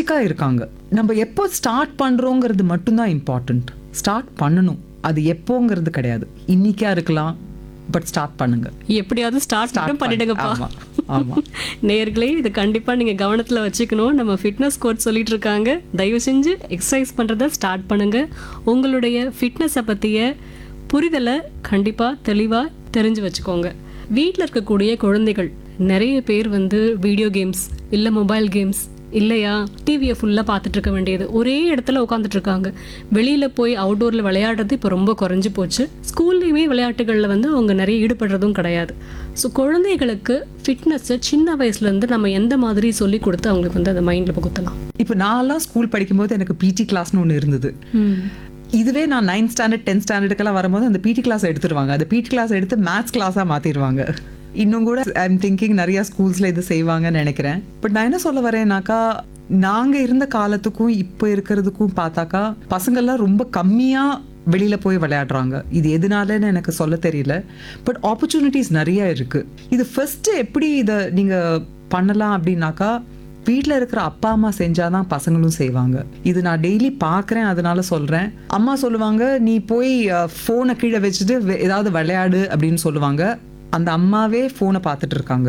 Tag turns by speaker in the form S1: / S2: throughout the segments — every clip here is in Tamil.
S1: எனர்ஜெட்டிக்காக இருக்காங்க நம்ம எப்போ ஸ்டார்ட் பண்ணுறோங்கிறது மட்டும்தான் இம்பார்ட்டண்ட் ஸ்டார்ட் பண்ணணும் அது எப்போங்கிறது கிடையாது இன்னைக்கா இருக்கலாம் பட் ஸ்டார்ட் பண்ணுங்க
S2: எப்படியாவது ஸ்டார்ட்
S1: Start
S2: மட்டும் பண்ணிடுங்கப்பா
S1: பண்ணு. ஆமா, ஆமா.
S2: நேர்களே இது கண்டிப்பா நீங்க கவனத்துல வச்சுக்கணும் நம்ம ஃபிட்னஸ் கோச் சொல்லிட்டு இருக்காங்க தயவு செஞ்சு எக்ஸசைஸ் பண்றத ஸ்டார்ட் பண்ணுங்க உங்களுடைய ஃபிட்னஸை பத்திய புரிதலை கண்டிப்பா தெளிவா தெரிஞ்சு வச்சுக்கோங்க வீட்டில் இருக்கக்கூடிய குழந்தைகள் நிறைய பேர் வந்து வீடியோ கேம்ஸ் இல்லை மொபைல் கேம்ஸ் இல்லையா டிவியை ஃபுல்லாக பார்த்துட்டு இருக்க வேண்டியது ஒரே இடத்துல உட்காந்துட்டு இருக்காங்க வெளியில் போய் அவுட்டோரில் விளையாடுறது இப்போ ரொம்ப குறைஞ்சு போச்சு ஸ்கூல்லையுமே விளையாட்டுகளில் வந்து அவங்க நிறைய ஈடுபடுறதும் கிடையாது ஸோ குழந்தைகளுக்கு ஃபிட்னஸை சின்ன வயசுலேருந்து நம்ம எந்த மாதிரி சொல்லி கொடுத்து அவங்களுக்கு வந்து அந்த மைண்டில் புகுத்தலாம்
S1: இப்போ நான்லாம் ஸ்கூல் படிக்கும்போது எனக்கு பிடி கிளாஸ்னு ஒன்று இருந்தது இதுவே நான் நைன்த் ஸ்டாண்டர்ட் டென்த் ஸ்டாண்டர்டுக்கெல்லாம் வரும்போது அந்த பிடி கிளாஸ் எடுத்துருவாங்க அந்த பிடி கிளாஸ் எடுத்து மேத்ஸ் கிளாஸாக மாற்றிடுவாங்க இன்னும் கூட ஐ எம் திங்கிங் நிறைய ஸ்கூல்ஸில் இது செய்வாங்கன்னு நினைக்கிறேன் பட் நான் என்ன சொல்ல வரேன்னாக்கா நாங்கள் இருந்த காலத்துக்கும் இப்போ இருக்கிறதுக்கும் பார்த்தாக்கா பசங்கள்லாம் ரொம்ப கம்மியாக வெளியில் போய் விளையாடுறாங்க இது எதனாலன்னு எனக்கு சொல்ல தெரியல பட் ஆப்பர்ச்சுனிட்டிஸ் நிறைய இருக்குது இது ஃபர்ஸ்ட்டு எப்படி இதை நீங்கள் பண்ணலாம் அப்படின்னாக்கா வீட்டில் இருக்கிற அப்பா அம்மா செஞ்சாதான் பசங்களும் செய்வாங்க இது நான் டெய்லி பார்க்குறேன் அதனால சொல்கிறேன் அம்மா சொல்லுவாங்க நீ போய் ஃபோனை கீழே வச்சுட்டு வே- ஏதாவது விளையாடு அப்படின்னு சொல்லுவாங்க அந்த அம்மாவே ஃபோனை பார்த்துட்டு இருக்காங்க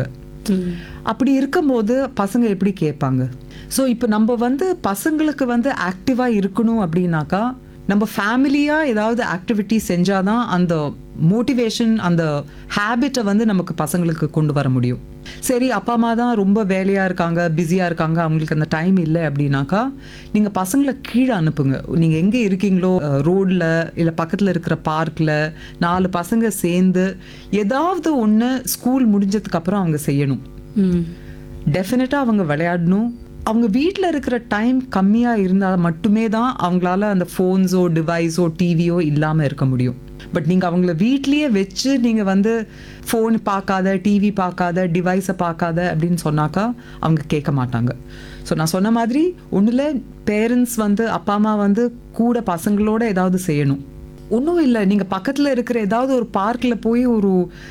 S1: அப்படி இருக்கும்போது பசங்க எப்படி கேட்பாங்க ஸோ இப்போ நம்ம வந்து பசங்களுக்கு வந்து ஆக்டிவாக இருக்கணும் அப்படின்னாக்கா நம்ம ஃபேமிலியாக ஏதாவது ஆக்டிவிட்டி செஞ்சாதான் அந்த மோட்டிவேஷன் அந்த ஹேபிட்டை வந்து நமக்கு பசங்களுக்கு கொண்டு வர முடியும் சரி அப்பா அம்மா தான் ரொம்ப வேலையாக இருக்காங்க பிஸியாக இருக்காங்க அவங்களுக்கு அந்த டைம் இல்லை அப்படின்னாக்கா நீங்கள் பசங்களை கீழே அனுப்புங்க நீங்கள் எங்கே இருக்கீங்களோ ரோடில் இல்லை பக்கத்தில் இருக்கிற பார்க்கில் நாலு பசங்க சேர்ந்து ஏதாவது ஒன்று ஸ்கூல் முடிஞ்சதுக்கப்புறம் அவங்க செய்யணும்
S2: ம்
S1: டெஃபினட்டாக அவங்க விளையாடணும் அவங்க வீட்டில் இருக்கிற டைம் கம்மியாக இருந்தால் மட்டுமே தான் அவங்களால அந்த ஃபோன்ஸோ டிவைஸோ டிவியோ இல்லாமல் இருக்க முடியும் பட் நீங்கள் அவங்கள வீட்லேயே வச்சு நீங்கள் வந்து ஃபோன் பார்க்காத டிவி பார்க்காத டிவைஸை பார்க்காத அப்படின்னு சொன்னாக்கா அவங்க கேட்க மாட்டாங்க ஸோ நான் சொன்ன மாதிரி ஒன்றில் பேரண்ட்ஸ் வந்து அப்பா அம்மா வந்து கூட பசங்களோட ஏதாவது செய்யணும் ஒன்றும் இல்லை நீங்கள் பக்கத்தில் இருக்கிற ஏதாவது ஒரு பார்க்கில் போய் ஒரு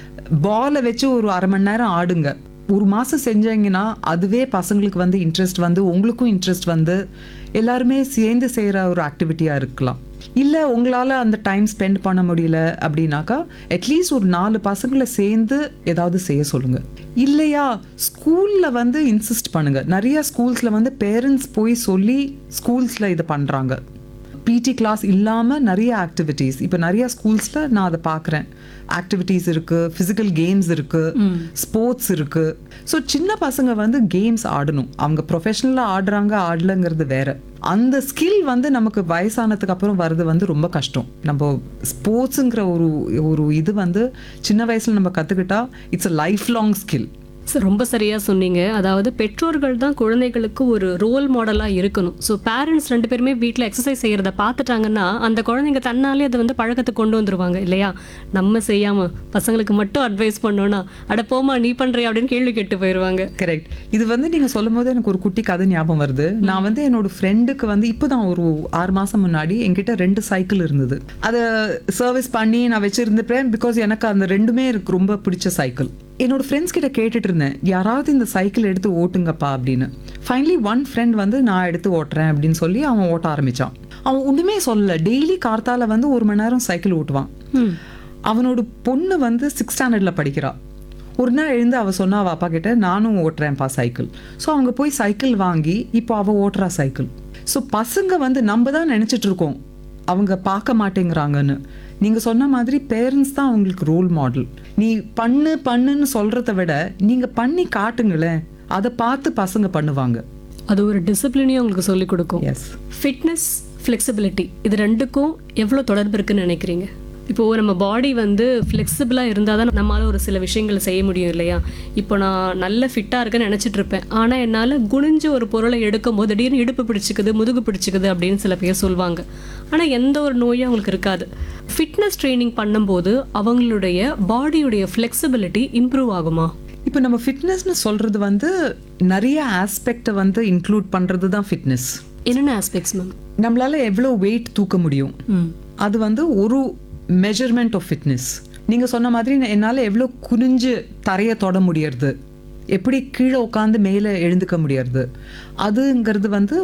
S1: பாலை வச்சு ஒரு அரை மணி நேரம் ஆடுங்க ஒரு மாதம் செஞ்சீங்கன்னா அதுவே பசங்களுக்கு வந்து இன்ட்ரெஸ்ட் வந்து உங்களுக்கும் இன்ட்ரெஸ்ட் வந்து எல்லாருமே சேர்ந்து செய்கிற ஒரு ஆக்டிவிட்டியாக இருக்கலாம் இல்லை உங்களால் அந்த டைம் ஸ்பெண்ட் பண்ண முடியல அப்படின்னாக்கா அட்லீஸ்ட் ஒரு நாலு பசங்களை சேர்ந்து ஏதாவது செய்ய சொல்லுங்க இல்லையா ஸ்கூலில் வந்து இன்சிஸ்ட் பண்ணுங்க நிறைய ஸ்கூல்ஸில் வந்து பேரண்ட்ஸ் போய் சொல்லி ஸ்கூல்ஸில் இது பண்ணுறாங்க பிடி கிளாஸ் இல்லாமல் நிறைய ஆக்டிவிட்டீஸ் இப்போ நிறைய ஸ்கூல்ஸில் நான் அதை பார்க்குறேன் ஆக்டிவிட்டீஸ் இருக்குது ஃபிசிக்கல் கேம்ஸ் இருக்குது ஸ்போர்ட்ஸ் இருக்குது ஸோ சின்ன பசங்க வந்து கேம்ஸ் ஆடணும் அவங்க ப்ரொஃபஷனலாக ஆடுறாங்க ஆடலங்கிறது வேற அந்த ஸ்கில் வந்து நமக்கு வயசானதுக்கு அப்புறம் வர்றது வந்து ரொம்ப கஷ்டம் நம்ம ஸ்போர்ட்ஸுங்கிற ஒரு ஒரு இது வந்து சின்ன வயசில் நம்ம கற்றுக்கிட்டா it's a life long skill
S2: sir ரொம்ப சரியாக சொன்னீங்க அதாவது பெற்றோர்கள் தான் குழந்தைகளுக்கு ஒரு ரோல் மாடலாக இருக்கணும் ஸோ பேரண்ட்ஸ் ரெண்டு பேருமே வீட்டில் எக்ஸசைஸ் செய்கிறத பார்த்துட்டாங்கன்னா அந்த குழந்தைங்க தன்னாலே அதை வந்து பழக்கத்துக்கு கொண்டு வந்துருவாங்க இல்லையா நம்ம செய்யாமல் பசங்களுக்கு மட்டும் அட்வைஸ் பண்ணோன்னா அட போமா நீ பண்ணுறியா அப்படின்னு கேள்வி கேட்டு போயிடுவாங்க
S1: கரெக்ட் இது வந்து நீங்க சொல்லும் போது எனக்கு ஒரு குட்டி கதை ஞாபகம் வருது நான் வந்து என்னோட ஃப்ரெண்டுக்கு வந்து இப்போதான் ஒரு ஆறு மாசம் முன்னாடி என்கிட்ட ரெண்டு சைக்கிள் இருந்தது அதை சர்வீஸ் பண்ணி நான் வச்சிருந்துப்பேன் பிகாஸ் எனக்கு அந்த ரெண்டுமே எனக்கு ரொம்ப பிடிச்ச சைக்கிள் என்னோட ஃப்ரெண்ட்ஸ் கிட்ட கேட்டுட்டு இருந்தேன் யாராவது இந்த சைக்கிள் எடுத்து ஓட்டுங்கப்பா அப்படின்னு ஃபைனலி ஒன் ஃப்ரெண்ட் வந்து நான் எடுத்து ஓட்டுறேன் அப்படின்னு சொல்லி அவன் ஓட்ட ஆரம்பிச்சான் அவன் ஒண்ணுமே சொல்லல டெய்லி கார்த்தால வந்து ஒரு மணி நேரம் சைக்கிள் ஓட்டுவான் அவனோட பொண்ணு வந்து சிக்ஸ் ஸ்டாண்டர்ட்ல படிக்கிறா ஒரு நாள் எழுந்து அவ சொன்னா அவ அப்பா கிட்ட நானும் ஓட்டுறேன்ப்பா சைக்கிள் ஸோ அவங்க போய் சைக்கிள் வாங்கி இப்போ அவ ஓட்டுறா சைக்கிள் ஸோ பசங்க வந்து நம்ம தான் நினைச்சிட்டு இருக்கோம் அவங்க பார்க்க மாட்டேங்கிறாங்கன்னு நீங்க சொன்ன மாதிரி பேரண்ட்ஸ் தான் அவங்களுக்கு ரோல் மாடல் நீ பண்ணு பண்ணுன்னு சொல்றத விட நீங்க பண்ணி காட்டுங்களேன் அதை பார்த்து பசங்க பண்ணுவாங்க
S2: அது ஒரு டிசிப்ளினையும் உங்களுக்கு சொல்லிக் கொடுக்கும்
S1: எஸ்
S2: ஃபிட்னஸ் ஃப்ளெக்சிபிலிட்டி இது ரெண்டுக்கும் எவ்வளோ தொடர்பு இருக்குன்னு நினைக்கிறீங்க இப்போ நம்ம பாடி வந்து ஃப்ளெக்சிபிளாக இருந்தால் தான் நம்மளால ஒரு சில விஷயங்களை செய்ய முடியும் இல்லையா இப்போ நான் நல்ல ஃபிட்டாக இருக்கேன்னு நினச்சிட்டு இருப்பேன் ஆனால் என்னால் குனிஞ்சு ஒரு பொருளை எடுக்கும் போது திடீர்னு இடுப்பு பிடிச்சிக்குது முதுகு பிடிச்சிக்குது அப்படின்னு சில பேர் சொல்லுவாங்க ஆனால் எந்த ஒரு நோயும் அவங்களுக்கு இருக்காது ஃபிட்னஸ் ட்ரைனிங் பண்ணும்போது அவங்களுடைய பாடியுடைய ஃப்ளெக்சிபிலிட்டி இம்ப்ரூவ் ஆகுமா
S1: இப்போ நம்ம ஃபிட்னஸ்னு சொல்றது வந்து நிறைய ஆஸ்பெக்டை வந்து இன்க்ளூட் பண்றது தான் ஃபிட்னஸ்
S2: என்னென்ன ஆஸ்பெக்ட்ஸ் மேம்
S1: நம்மளால எவ்வளோ வெயிட் தூக்க முடியும்
S2: ம்
S1: அது வந்து ஒரு மெஷர்மெண்ட் ஆஃப் ஃபிட்னஸ் நீங்கள் சொன்ன மாதிரி என்னால் எவ்வளோ குனிஞ்சு தரையை தொட முடியறது எப்படி கீழே உட்காந்து மேலே எழுந்துக்க முடியறது அதுங்கிறது வந்து